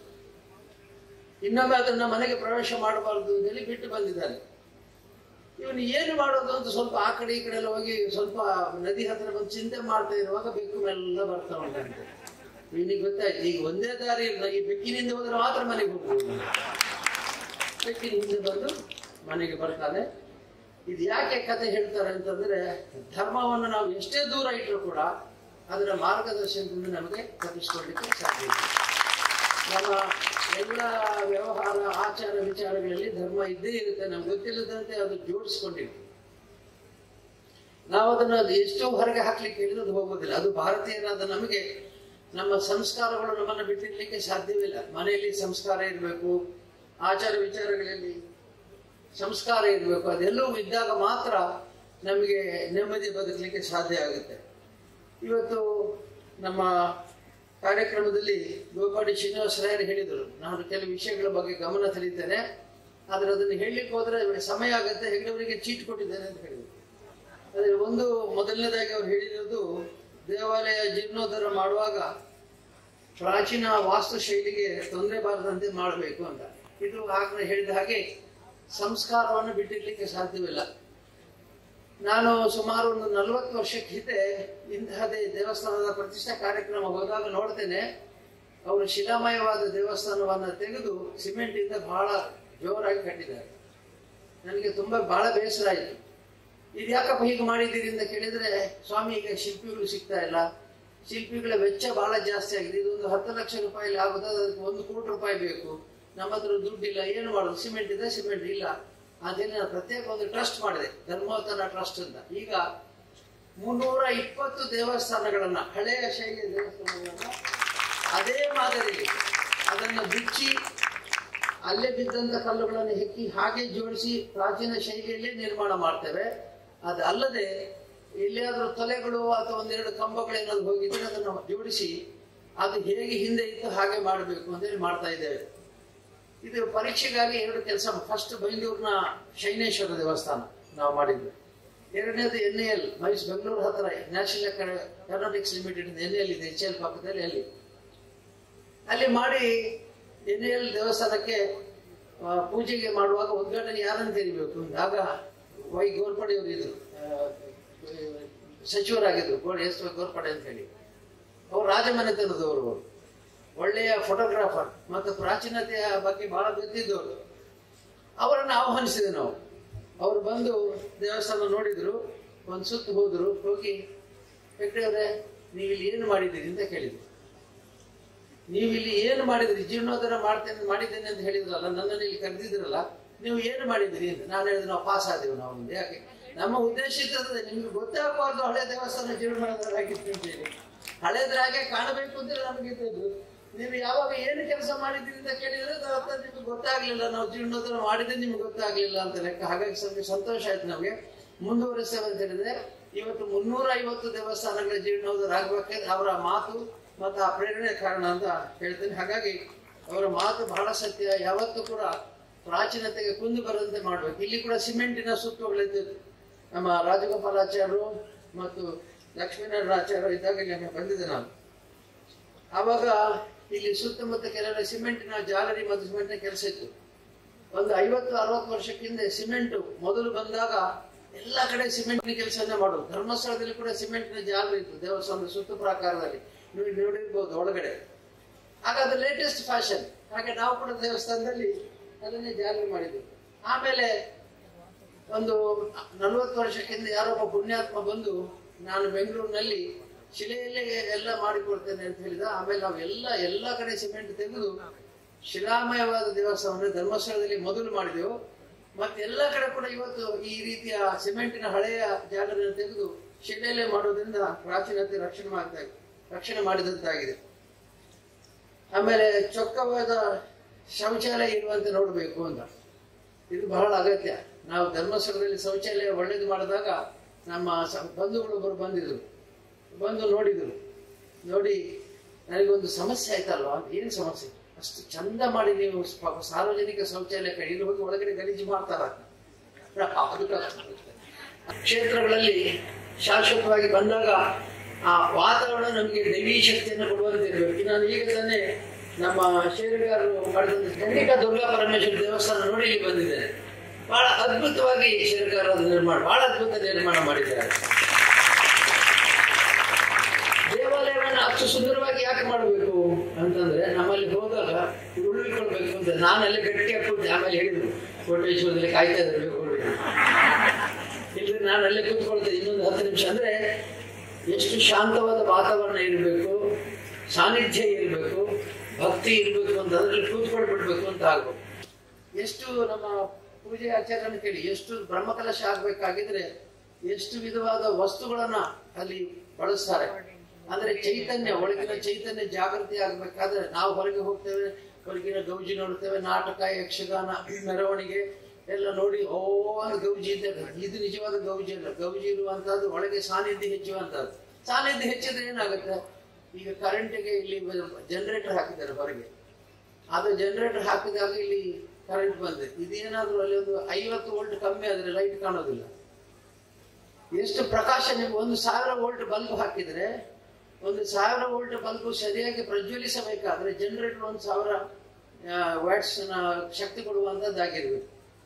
ಇನ್ನೊಮ್ಮೆ ಅದನ್ನ ಮನೆಗೆ ಪ್ರವೇಶ ಮಾಡಬಾರದು ಅಂತ ಹೇಳಿ ಬಿಟ್ಟು ಬಂದಿದ್ದಾನೆ ಇವನು ಏನು ಮಾಡೋದು ಅಂತ ಸ್ವಲ್ಪ ಆ ಕಡೆ ಈ ಕಡೆ ಎಲ್ಲ ಹೋಗಿ ಸ್ವಲ್ಪ ನದಿ ಹತ್ರ ಬಂದು ಚಿಂತೆ ಮಾಡ್ತಾ ಇರುವಾಗ ಬೆಕ್ಕು ಮೆಲ್ಲ ಬರ್ತಾ ಉಂಟಂತೆ ಇವನಿಗೆ ಗೊತ್ತಾಯ್ತು ಈಗ ಒಂದೇ ದಾರಿ ಇಲ್ಲ ಈ ಬೆಕ್ಕಿನಿಂದ ಹೋದ್ರೆ ಮಾತ್ರ ಮನೆಗೆ ಹೋಗ್ಬೋದು ಬೆಕ್ಕಿನ ಹಿಂದೆ ಬಂದು ಮನೆಗೆ ಬರ್ತಾನೆ ಇದು ಯಾಕೆ ಕತೆ ಹೇಳ್ತಾರೆ ಅಂತಂದ್ರೆ ಧರ್ಮವನ್ನು ನಾವು ಎಷ್ಟೇ ದೂರ ಇಟ್ಟರು ಕೂಡ ಅದರ ಮಾರ್ಗದರ್ಶನದಿಂದ ನಮಗೆ ತಪ್ಪಿಸ್ಕೊಳ್ಳಿಕ್ಕೆ ಸಾಧ್ಯ ಇಲ್ಲ ನಮ್ಮ ಎಲ್ಲ ವ್ಯವಹಾರ ಆಚಾರ ವಿಚಾರಗಳಲ್ಲಿ ಧರ್ಮ ಇದ್ದೇ ಇರುತ್ತೆ ನಮ್ಗೆ ಗೊತ್ತಿಲ್ಲದಂತೆ ಅದು ಜೋಡಿಸ್ಕೊಂಡಿರುತ್ತೆ ನಾವು ಅದನ್ನು ಅದು ಎಷ್ಟೋ ಹೊರಗೆ ಹಾಕ್ಲಿಕ್ಕೆ ಹೇಳಿದ್ರೆ ಅದು ಹೋಗೋದಿಲ್ಲ ಅದು ಭಾರತೀಯರಾದ ನಮಗೆ ನಮ್ಮ ಸಂಸ್ಕಾರಗಳು ನಮ್ಮನ್ನು ಬಿಟ್ಟಿರ್ಲಿಕ್ಕೆ ಸಾಧ್ಯವಿಲ್ಲ ಮನೆಯಲ್ಲಿ ಸಂಸ್ಕಾರ ಇರಬೇಕು ಆಚಾರ ವಿಚಾರಗಳಲ್ಲಿ ಸಂಸ್ಕಾರ ಇರಬೇಕು ಅದೆಲ್ಲವೂ ಇದ್ದಾಗ ಮಾತ್ರ ನಮಗೆ ನೆಮ್ಮದಿ ಬದುಕಲಿಕ್ಕೆ ಸಾಧ್ಯ ಆಗುತ್ತೆ ಇವತ್ತು ನಮ್ಮ ಕಾರ್ಯಕ್ರಮದಲ್ಲಿ ಗೋಪಾಡಿ ಶ್ರೀನಿವಾಸರಾಯರು ಹೇಳಿದರು ನಾನು ಕೆಲವು ವಿಷಯಗಳ ಬಗ್ಗೆ ಗಮನ ಸೆಳೀತೇನೆ ಆದ್ರೆ ಅದನ್ನು ಹೇಳಲಿಕ್ಕೆ ಹೋದ್ರೆ ಸಮಯ ಆಗುತ್ತೆ ಹೆಗ್ಡವರಿಗೆ ಚೀಟ್ ಕೊಟ್ಟಿದ್ದೇನೆ ಅಂತ ಹೇಳಿದರು ಅದೇ ಒಂದು ಮೊದಲನೇದಾಗಿ ಅವ್ರು ಹೇಳಿರೋದು ದೇವಾಲಯ ಜೀರ್ಣೋದ್ಧಾರ ಮಾಡುವಾಗ ಪ್ರಾಚೀನ ವಾಸ್ತು ಶೈಲಿಗೆ ತೊಂದರೆ ಬಾರದಂತೆ ಮಾಡಬೇಕು ಅಂತ ಇದು ಆಗ್ಲೇ ಹೇಳಿದ ಹಾಗೆ ಸಂಸ್ಕಾರವನ್ನು ಬಿಟ್ಟಿರ್ಲಿಕ್ಕೆ ಸಾಧ್ಯವಿಲ್ಲ ನಾನು ಸುಮಾರು ಒಂದು ನಲವತ್ತು ವರ್ಷಕ್ಕೆ ಹಿಂದೆ ಇಂತಹದೇ ದೇವಸ್ಥಾನದ ಪ್ರತಿಷ್ಠಾ ಕಾರ್ಯಕ್ರಮ ಹೋದಾಗ ನೋಡ್ತೇನೆ ಅವರು ಶಿಲಾಮಯವಾದ ದೇವಸ್ಥಾನವನ್ನ ತೆಗೆದು ಸಿಮೆಂಟ್ ಇಂದ ಬಹಳ ಜೋರಾಗಿ ಕಟ್ಟಿದ್ದಾರೆ ನನಗೆ ತುಂಬಾ ಬಹಳ ಬೇಸರ ಆಯಿತು ಇದು ಯಾಕಪ್ಪ ಹೀಗೆ ಮಾಡಿದ್ದೀರಿ ಅಂತ ಕೇಳಿದ್ರೆ ಸ್ವಾಮಿ ಈಗ ಶಿಲ್ಪಿಗಳು ಸಿಗ್ತಾ ಇಲ್ಲ ಶಿಲ್ಪಿಗಳ ವೆಚ್ಚ ಬಹಳ ಜಾಸ್ತಿ ಆಗಿದೆ ಇದೊಂದು ಹತ್ತು ಲಕ್ಷ ರೂಪಾಯಿ ಆಗುತ್ತದೆ ಅದಕ್ಕೆ ಒಂದು ಕೋಟಿ ರೂಪಾಯಿ ಬೇಕು ನಮ್ಮ ಹತ್ರ ದುಡ್ಡಿಲ್ಲ ಏನು ಮಾಡೋದು ಸಿಮೆಂಟ್ ಇದೆ ಸಿಮೆಂಟ್ ಇಲ್ಲ ಅಂತೇಳಿ ನಾನು ಪ್ರತ್ಯೇಕ ಒಂದು ಟ್ರಸ್ಟ್ ಮಾಡಿದೆ ಧರ್ಮೋತ್ಥಾನ ಟ್ರಸ್ಟ್ ಅಂತ ಈಗ ಮುನ್ನೂರ ಇಪ್ಪತ್ತು ದೇವಸ್ಥಾನಗಳನ್ನ ಹಳೆಯ ಶೈಲಿಯ ದೇವಸ್ಥಾನಗಳನ್ನ ಅದೇ ಮಾದರಿಯಲ್ಲಿ ಅದನ್ನು ಬಿಚ್ಚಿ ಅಲ್ಲೇ ಬಿದ್ದಂತ ಕಲ್ಲುಗಳನ್ನು ಹೆಕ್ಕಿ ಹಾಗೆ ಜೋಡಿಸಿ ಪ್ರಾಚೀನ ಶೈಲಿಯಲ್ಲೇ ನಿರ್ಮಾಣ ಮಾಡ್ತೇವೆ ಅದು ಅಲ್ಲದೆ ಎಲ್ಲಿಯಾದ್ರೂ ತೊಲೆಗಳು ಅಥವಾ ಒಂದೆರಡು ಕಂಬಗಳೇನಾದ್ರು ಹೋಗಿದ್ರೆ ಅದನ್ನು ಜೋಡಿಸಿ ಅದು ಹೇಗೆ ಹಿಂದೆ ಇತ್ತು ಹಾಗೆ ಮಾಡಬೇಕು ಅಂತೇಳಿ ಮಾಡ್ತಾ ಇದ್ದೇವೆ ಇದು ಪರೀಕ್ಷೆಗಾಗಿ ಎರಡು ಕೆಲಸ ಫಸ್ಟ್ ಬೈಂದೂರಿನ ಶೈನೇಶ್ವರ ದೇವಸ್ಥಾನ ನಾವು ಮಾಡಿದ್ವಿ ಎರಡನೇದು ಎನ್ ಎಲ್ ಮೈಸ್ ಬೆಂಗಳೂರು ಹತ್ರ national aeronautics limited N L ಇದೆ ಎಚ್ ಎಲ್ ಪಕ್ಕದಲ್ಲಿ ಅಲ್ಲಿ ಅಲ್ಲಿ ಮಾಡಿ ಎನ್ ಎಲ್ ದೇವಸ್ಥಾನಕ್ಕೆ ಆ, ಪೂಜೆಗೆ ಮಾಡುವಾಗ ಉದ್ಘಾಟನೆ ಯಾರನ್ನು ತೆರಿಬೇಕು ಅಂತ. ಆಗ ವೈ ಗೋರ್ಪಡೆ ಅವರು ಇದ್ರು ಆ, ಸಚಿವರಾಗಿದ್ರು ಗೋಡ್ ಎಸ್ ವೈ ಗೋರ್ಪಡೆ ಅಂತ ಹೇಳಿ ಅವರು ರಾಜಮನೆತನದವರು ಅವರು ಒಳ್ಳೆಯ ಫೋಟೋಗ್ರಾಫರ್ ಮತ್ತು ಪ್ರಾಚೀನತೆಯ ಬಗ್ಗೆ ಬಹಳ ಗೊತ್ತಿದ್ದವರು ಅವರನ್ನು ಆಹ್ವಾನಿಸಿದೆ ನಾವು ಅವರು ಬಂದು ದೇವಸ್ಥಾನ ನೋಡಿದ್ರು ಒಂದು ಸುತ್ತು ಹೋದ್ರು ಹೋಗಿ ಹೆಗ್ಡೆ ಅವರೇ ನೀವು ಇಲ್ಲಿ ಏನು ಮಾಡಿದ್ದೀರಿ ಅಂತ ಕೇಳಿದ್ರು ನೀವು ಇಲ್ಲಿ ಏನು ಮಾಡಿದ್ರಿ ಜೀರ್ಣೋದ್ಧಾರ ಮಾಡ್ತೇನೆ ಮಾಡಿದ್ದೇನೆ ಅಂತ ಹೇಳಿದ್ರಲ್ಲ ನನ್ನನ್ನು ಇಲ್ಲಿ ಕರೆದಿದ್ರಲ್ಲ ನೀವು ಏನು ಮಾಡಿದ್ರಿ ಅಂತ ನಾನು ಹೇಳಿದ್ರೆ ನಾವು ಪಾಸ್ ಆದೆವು ನಾವು ಮುಂದೆ ಯಾಕೆ ನಮ್ಮ ಉದ್ದೇಶ ಇರ್ತದೆ ನಿಮ್ಗೆ ಗೊತ್ತಾಗಬಾರ್ದು ಹಳೆ ದೇವಸ್ಥಾನ ಜೀರ್ಣೋದ್ಧಾರ ಆಗಿತ್ತು ಅಂತ ಹೇಳಿ ಹಳೇದ್ರ ಹಾಗೆ ಕಾಣಬೇಕು ಅಂತ ನಮಗೆ ಇದ್ದದ್ದು ನೀವು ಯಾವಾಗ ಏನು ಕೆಲಸ ಮಾಡಿದ್ದೀರಿ ಅಂತ ಕೇಳಿದ್ರೆ ಅದ್ರ ಅರ್ಥ ನಿಮ್ಗೆ ಗೊತ್ತಾಗ್ಲಿಲ್ಲ ನಾವು ಜೀರ್ಣೋದ್ಧಾರ ಮಾಡಿದ್ರೆ ನಿಮ್ಗೆ ಗೊತ್ತಾಗ್ಲಿಲ್ಲ ಅಂತ ಲೆಕ್ಕ ಹಾಗಾಗಿ ಸ್ವಲ್ಪ ಸಂತೋಷ ಆಯ್ತು ನಮಗೆ ಮುಂದುವರಿಸ್ತೇವೆ ಅಂತ ಹೇಳಿದ್ರೆ ಇವತ್ತು ಮುನ್ನೂರ ಐವತ್ತು ದೇವಸ್ಥಾನಗಳ ಜೀರ್ಣೋದ್ಧಾರ ಆಗ್ಬೇಕಾದ್ರೆ ಅವರ ಮಾತು ಮತ್ತು ಆ ಪ್ರೇರಣೆ ಕಾರಣ ಅಂತ ಹೇಳ್ತೇನೆ ಹಾಗಾಗಿ ಅವರ ಮಾತು ಬಹಳ ಸತ್ಯ ಯಾವತ್ತೂ ಕೂಡ ಪ್ರಾಚೀನತೆಗೆ ಕುಂದು ಬರದಂತೆ ಮಾಡ್ಬೇಕು ಇಲ್ಲಿ ಕೂಡ ಸಿಮೆಂಟಿನ ಸುತ್ತುಗಳಿದ್ದು ನಮ್ಮ ರಾಜಗೋಪಾಲಾಚಾರ್ಯರು ಮತ್ತು ಲಕ್ಷ್ಮೀನಾರಾಯಣಾಚಾರ್ಯರು ಇದ್ದಾಗ ಇಲ್ಲಿ ಒಮ್ಮೆ ಬಂದಿದ್ದೆ ನಾನು ಆವಾಗ ಇಲ್ಲಿ ಸುತ್ತಮುತ್ತ ಕೆಲವೆಲ್ಲ ಸಿಮೆಂಟಿನ ಜಾಲರಿ ಮತ್ತು ಸಿಮೆಂಟಿನ ಕೆಲಸ ಇತ್ತು ಒಂದು ಐವತ್ತು ಅರವತ್ತು ವರ್ಷಕ್ಕಿಂತ ಸಿಮೆಂಟ್ ಮೊದಲು ಬಂದಾಗ ಎಲ್ಲ ಕಡೆ ಸಿಮೆಂಟಿನ ಕೆಲಸನೇ ಮಾಡೋದು ಧರ್ಮಸ್ಥಳದಲ್ಲಿ ಕೂಡ ಸಿಮೆಂಟಿನ ಜಾಲರಿ ಇತ್ತು ದೇವಸ್ಥಾನದ ಸುತ್ತು ಪ್ರಾಕಾರದಲ್ಲಿ ನೀವು ನೋಡಿರ್ಬೋದು ಒಳಗಡೆ ಆಗ ಅದು ಲೇಟೆಸ್ಟ್ ಫ್ಯಾಷನ್ ಹಾಗೆ ನಾವು ಕೂಡ ದೇವಸ್ಥಾನದಲ್ಲಿ ಅದನ್ನೇ ಜಾಲರಿ ಮಾಡಿದ್ವಿ ಆಮೇಲೆ ಒಂದು ನಲವತ್ತು ವರ್ಷಕ್ಕಿಂತ ಯಾರೊಬ್ಬ ಪುಣ್ಯಾತ್ಮ ಬಂದು ನಾನು ಬೆಂಗಳೂರಿನಲ್ಲಿ ಶಿಲೆಯಲ್ಲೇ ಎಲ್ಲ ಮಾಡಿಕೊಡ್ತೇನೆ ಅಂತ ಹೇಳಿದ ಆಮೇಲೆ ನಾವು ಎಲ್ಲ ಎಲ್ಲ ಕಡೆ ಸಿಮೆಂಟ್ ತೆಗೆದು ಶಿಲಾಮಯವಾದ ದೇವಸ್ಥಾನವನ್ನು ಧರ್ಮಸ್ಥಳದಲ್ಲಿ ಮೊದಲು ಮಾಡಿದೆವು ಮತ್ತೆ ಎಲ್ಲ ಕಡೆ ಕೂಡ ಇವತ್ತು ಈ ರೀತಿಯ ಸಿಮೆಂಟಿನ ಹಳೆಯ ಜಾಗಗಳನ್ನು ತೆಗೆದು ಶಿಲೆಯಲ್ಲೇ ಮಾಡೋದ್ರಿಂದ ಪ್ರಾಚೀನತೆ ರಕ್ಷಣೆ ಮಾಡ್ತಾ ರಕ್ಷಣೆ ಮಾಡಿದಂತಾಗಿದೆ ಆಮೇಲೆ ಚೊಕ್ಕವಾದ ಶೌಚಾಲಯ ಇರುವಂತೆ ನೋಡಬೇಕು ಅಂತ ಇದು ಬಹಳ ಅಗತ್ಯ ನಾವು ಧರ್ಮಸ್ಥಳದಲ್ಲಿ ಶೌಚಾಲಯ ಒಳ್ಳೇದು ಮಾಡಿದಾಗ ನಮ್ಮ ಸ- ಬಂಧುಗಳೊಬ್ಬರು ಬಂದಿದ್ರು ಬಂದು ನೋಡಿದ್ರು ನೋಡಿ ನನಗೊಂದು ಸಮಸ್ಯೆ ಆಯ್ತಲ್ವಾ ಏನು ಸಮಸ್ಯೆ ಅಷ್ಟು ಚಂದ ಮಾಡಿ ನೀವು ಪ- ಸಾರ್ವಜನಿಕ ಶೌಚಾಲಯ ಕಡೆ ಇಲ್ಲಿ ಹೋಗಿ ಒಳಗಡೆ ಗಲೀಜು ಮಾಡ್ತಾರ ಅದು ಕಷ್ಟ. ಕ್ಷೇತ್ರಗಳಲ್ಲಿ ಶಾಶ್ವತವಾಗಿ ಬಂದಾಗ ಆ ವಾತಾವರಣ ನಮಗೆ ದೈವೀ ಶಕ್ತಿಯನ್ನು ಕೊಡುವಂತೆ ಇರಬೇಕು ನಾನು ಈಗ ತಾನೇ ನಮ್ಮ ಶೇರುಗಾರರು ಮಾಡಿದಂತ ಚಂಡಿಕಾ ದುರ್ಗಾ ಪರಮೇಶ್ವರ ದೇವಸ್ಥಾನ ನೋಡಿ ಇಲ್ಲಿ ಬಂದಿದ್ದೇನೆ ಬಹಳ ಅದ್ಭುತವಾಗಿ ಶೇರುಗಾರರು ನಿರ್ಮಾಣ ಬಹಳ ಅದ್ಭುತ ನಿರ್ಮಾಣ ಮಾಡಿದ್ದಾರೆ ದೇವಾಲಯವನ್ನು ಅಷ್ಟು ಸುಂದರವಾಗಿ ಯಾಕೆ ಮಾಡಬೇಕು ಅಂತಂದ್ರೆ ನಮ್ಮಲ್ಲಿ ಹೋದಾಗ ಉಳಿದುಕೊಳ್ಬೇಕು ಅಂತ ನಾನು ಅಲ್ಲಿ ಗಟ್ಟಿಯಾಗಿ ಕೂತೆ ಆಮೇಲೆ ಹೇಳಿದ್ರು ಕೋಟೇಶ್ವರದಲ್ಲಿ ಕಾಯ್ತಾ ಇದ್ದಾರೆ ಇಲ್ಲಿ ನಾನು ಅಲ್ಲೇ ಕೂತ್ಕೊಳ್ತೇನೆ ಇನ್ನೊಂದು ಹತ್ತು ನಿಮಿಷ ಅಂದ್ರೆ ಎಷ್ಟು ಶಾಂತವಾದ ವಾತಾವರಣ ಇರಬೇಕು ಸಾನ್ನಿಧ್ಯ ಇರಬೇಕು ಭಕ್ತಿ ಇರಬೇಕು ಅಂತ ಅದ್ರಲ್ಲಿ ಕೂತ್ಕೊಳ್ಬಿಡ್ಬೇಕು ಅಂತ ಆಗ್ಬೇಕು ಎಷ್ಟು ನಮ್ಮ ಪೂಜೆ ಆಚಾರ್ಯನ ಕೇಳಿ ಎಷ್ಟು ಬ್ರಹ್ಮಕಲಶ ಆಗ್ಬೇಕಾಗಿದ್ರೆ ಎಷ್ಟು ವಿಧವಾದ ವಸ್ತುಗಳನ್ನ ಅಲ್ಲಿ ಬಳಸ್ತಾರೆ ಅಂದ್ರೆ ಚೈತನ್ಯ ಒಳಗಿನ ಚೈತನ್ಯ ಜಾಗೃತಿ ಆಗ್ಬೇಕಾದ್ರೆ ನಾವು ಹೊರಗೆ ಹೋಗ್ತೇವೆ ಹೊರಗಿನ ಗೌಜಿ ನೋಡ್ತೇವೆ ನಾಟಕ ಯಕ್ಷಗಾನ ಮೆರವಣಿಗೆ ಎಲ್ಲ ನೋಡಿ ಓ ಅಂತ ಗೌಜಿ ಇದ್ದಾಗ ಇದು ನಿಜವಾದ ಗೌಜಿ ಅಲ್ಲ ಗೌಜಿ ಇರುವಂತಹದ್ದು ಒಳಗೆ ಸಾನ್ನಿಧ್ಯ ಹೆಚ್ಚುವಂತಹದ್ದು ಸಾನ್ನಿಧ್ಯ ಹೆಚ್ಚಿದ್ರೆ ಏನಾಗುತ್ತೆ ಈಗ ಕರೆಂಟಿಗೆ ಇಲ್ಲಿ ಜನರೇಟರ್ ಹಾಕಿದ್ದಾರೆ ಹೊರಗೆ ಅದು ಜನರೇಟರ್ ಹಾಕಿದಾಗ ಇಲ್ಲಿ ಕರೆಂಟ್ ಬಂದೆ ಇದೇನಾದ್ರೂ ಅಲ್ಲಿ ಒಂದು ಐವತ್ತು ವೋಲ್ಟ್ ಕಮ್ಮಿ ಆದ್ರೆ ಲೈಟ್ ಕಾಣೋದಿಲ್ಲ ಎಷ್ಟು ಪ್ರಕಾಶ ನೀವು ಒಂದು ಸಾವಿರ ವೋಲ್ಟ್ ಬಲ್ಬ್ ಹಾಕಿದ್ರೆ ಒಂದು ಸಾವಿರ ವೋಲ್ಟ್ ಬಲ್ಬ್ ಸರಿಯಾಗಿ ಪ್ರಜ್ವಲಿಸಬೇಕಾದ್ರೆ ಜನರೇಟರ್ ಒಂದು ಸಾವಿರ ವ್ಯಾಟ್ಸ್ ಶಕ್ತಿ ಕೊಡುವಂತದ್ದಾಗಿರ್ಬೇಕು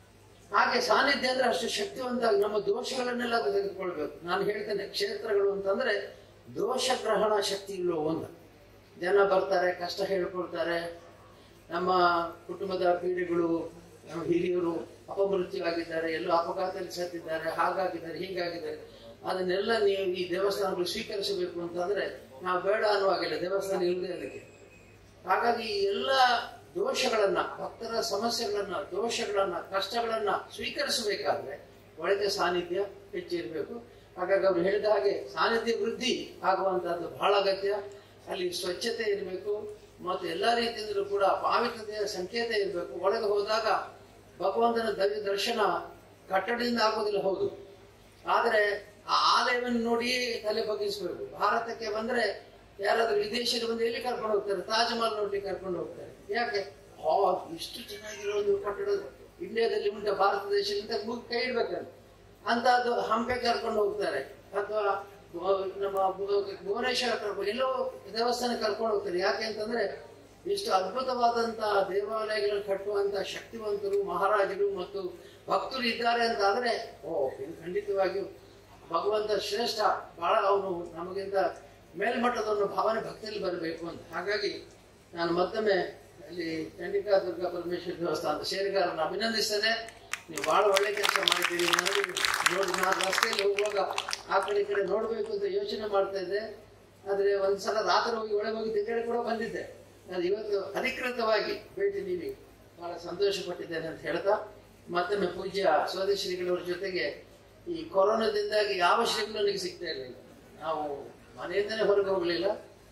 ಹಾಗೆ ಸಾನ್ನಿಧ್ಯ ಅಂದ್ರೆ ಅಷ್ಟು ಶಕ್ತಿವಂತ ನಮ್ಮ ದೋಷಗಳನ್ನೆಲ್ಲ ಅದು ತೆಗೆದುಕೊಳ್ಬೇಕು ನಾನು ಹೇಳ್ತೇನೆ ಕ್ಷೇತ್ರಗಳು ಅಂತಂದ್ರೆ ದೋಷ ಗ್ರಹಣ ಶಕ್ತಿ ಇಲ್ಲೋ ಒಂದು ಜನ ಬರ್ತಾರೆ ಕಷ್ಟ ಹೇಳ್ಕೊಳ್ತಾರೆ ನಮ್ಮ ಕುಟುಂಬದ ಪೀಡೆಗಳು ನಮ್ಮ ಹಿರಿಯರು ಅಪಮೃತ್ಯು ಆಗಿದ್ದಾರೆ ಎಲ್ಲೋ ಅಪಘಾತದಲ್ಲಿ ಸತ್ತಿದ್ದಾರೆ ಹಾಗಾಗಿದ್ದಾರೆ ಹೀಗಾಗಿದ್ದಾರೆ ಅದನ್ನೆಲ್ಲ ನೀವು ಈ ದೇವಸ್ಥಾನಗಳು ಸ್ವೀಕರಿಸಬೇಕು ಅಂತಂದ್ರೆ ನಾವು ಬೇಡ ಅನ್ನುವಾಗಿಲ್ಲ ದೇವಸ್ಥಾನ ಇಲ್ಲದೆ ಅದಕ್ಕೆ ಹಾಗಾಗಿ ಈ ಎಲ್ಲ ದೋಷಗಳನ್ನ ಭಕ್ತರ ಸಮಸ್ಯೆಗಳನ್ನ ದೋಷಗಳನ್ನ ಕಷ್ಟಗಳನ್ನ ಸ್ವೀಕರಿಸಬೇಕಾದ್ರೆ ಒಳಗೆ ಸಾನ್ನಿಧ್ಯ ಹೆಚ್ಚಿರಬೇಕು ಹಾಗಾಗಿ ಅವ್ರು ಹೇಳಿದ ಹಾಗೆ ಸಾನ್ನಿಧ್ಯ ವೃದ್ಧಿ ಆಗುವಂತಹದ್ದು ಬಹಳ ಅಗತ್ಯ ಅಲ್ಲಿ ಸ್ವಚ್ಛತೆ ಇರಬೇಕು ಮತ್ತು ಎಲ್ಲಾ ರೀತಿಯಿಂದಲೂ ಕೂಡ ಪಾವಿತ್ರತೆಯ ಸಂಕೇತ ಇರಬೇಕು ಒಳಗೆ ಹೋದಾಗ ಭಗವಂತನ ದೈವ ದರ್ಶನ ಕಟ್ಟಡದಿಂದ ಆಗೋದಿಲ್ಲ ಹೌದು ಆದ್ರೆ ಆ ಆಲಯವನ್ನು ನೋಡಿ ತಲೆ ಬಗ್ಗಿಸ್ಬೇಕು ಭಾರತಕ್ಕೆ ಬಂದ್ರೆ ಯಾರಾದ್ರೂ ವಿದೇಶಕ್ಕೆ ಬಂದು ಎಲ್ಲಿ ಕರ್ಕೊಂಡು ಹೋಗ್ತಾರೆ ತಾಜ್ ಮಹಲ್ ನೋಡ್ಲಿಕ್ಕೆ ಕರ್ಕೊಂಡು ಹೋಗ್ತಾರೆ ಯಾಕೆ ಆ ಇಷ್ಟು ಚೆನ್ನಾಗಿರೋ ಒಂದು ಕಟ್ಟಡ ಇಂಡಿಯಾದಲ್ಲಿ ಉಂಟ ಭಾರತ ದೇಶದಿಂದ ಮುಗಿ ಕೈ ಇಡ್ಬೇಕಂತ ಅಂತದ್ದು ಹಂಪೆ ಕರ್ಕೊಂಡು ಹೋಗ್ತಾರೆ ಅಥವಾ ಭು- ನಮ್ಮ ಭು- ಭುವನೇಶ್ವರ ಕರ್ಕೊಂಡು ಎಲ್ಲೋ ದೇವಸ್ಥಾನ ಕರ್ಕೊಂಡು ಹೋಗ್ತಾರೆ ಯಾಕೆ ಅಂತಂದ್ರೆ ಇಷ್ಟು ಅದ್ಭುತವಾದಂತಹ ದೇವಾಲಯಗಳನ್ನು ಕಟ್ಟುವಂತ ಶಕ್ತಿವಂತರು ಮಹಾರಾಜರು ಮತ್ತು ಭಕ್ತರು ಇದ್ದಾರೆ ಅಂತ ಆದ್ರೆ ಓ ಇದು ಖಂಡಿತವಾಗಿಯೂ ಭಗವಂತ ಶ್ರೇಷ್ಠ ಬಹಳ ಅವನು ನಮಗಿಂತ ಮೇಲ್ಮಟ್ಟದ ಒಂದು ಭಾವನೆ ಭಕ್ತಿಯಲ್ಲಿ ಬರಬೇಕು ಅಂತ ಹಾಗಾಗಿ ನಾನು ಮತ್ತೊಮ್ಮೆ ಅಲ್ಲಿ ಚಂಡಿಕಾ ದುರ್ಗಾ ಪರಮೇಶ್ವರ ದೇವಸ್ಥಾನದ ಶೇರಿಗಾರನ್ನು ಅಭಿನಂದಿಸ್ತೇನೆ ನೀವು ಬಹಳ ಒಳ್ಳೆ ಕೆಲಸ ಮಾಡಿದ್ದೀರಿ ನನಗೆ ನೋಡಿ ನಾನು ರಸ್ತೆಯಲ್ಲಿ ಹೋಗುವಾಗ ಆ ಕಡೆ ಈ ಕಡೆ ನೋಡ್ಬೇಕು ಅಂತ ಯೋಚನೆ ಮಾಡ್ತಾ ಇದ್ದೆ ಆದ್ರೆ ಒಂದ್ಸಲ ರಾತ್ರಿ ಹೋಗಿ ಒಳಗೆ ಹೋಗಿ ತಿರುಗಡೆ ಕೂಡ ಬಂದಿದ್ದೆ ನಾನು ಇವತ್ತು ಅಧಿಕೃತವಾಗಿ ಭೇಟಿ ನೀಡಿ ಬಹಳ ಸಂತೋಷ ಪಟ್ಟಿದ್ದೇನೆ ಅಂತ ಹೇಳ್ತಾ ಮತ್ತೊಮ್ಮೆ ಪೂಜ್ಯ ಸ್ವದೇಶಿ ಶ್ರೀಗಳವ್ರ ಜೊತೆಗೆ ಈ ಕೊರೋನಾದಿಂದಾಗಿ ಯಾವ ಶ್ರೀಗಳು ನನಗೆ ಸಿಗ್ತಾ ಇರಲಿಲ್ಲ ನಾವು ಮನೆಯಿಂದನೇ ಹೊರಗೆ ಹೋಗ್ಲಿಲ್ಲ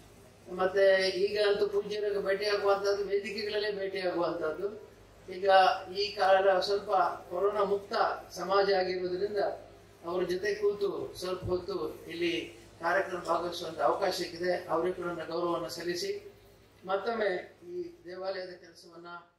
ಮತ್ತೆ ಈಗ ಅಂತೂ ಪೂಜ್ಯರಿಗೆ ಭೇಟಿಯಾಗುವಂತಹದ್ದು ವೇದಿಕೆಗಳಲ್ಲೇ ಭೇಟಿಯಾಗುವಂತಹದ್ದು ಈಗ ಈ ಕಾಲ ಸ್ವಲ್ಪ ಕೊರೋನಾ ಮುಕ್ತ ಸಮಾಜ ಆಗಿರುವುದರಿಂದ ಅವ್ರ ಜೊತೆ ಕೂತು ಸ್ವಲ್ಪ ಹೊತ್ತು ಇಲ್ಲಿ ಕಾರ್ಯಕ್ರಮ ಭಾಗವಹಿಸುವಂತ ಅವಕಾಶ ಸಿಕ್ಕಿದೆ ಅವರಿಗೂ ನನ್ನ ಗೌರವವನ್ನು ಸಲ್ಲಿಸಿ ಮತ್ತೊಮ್ಮೆ ಈ ದೇವಾಲಯದ ಕೆಲಸವನ್ನ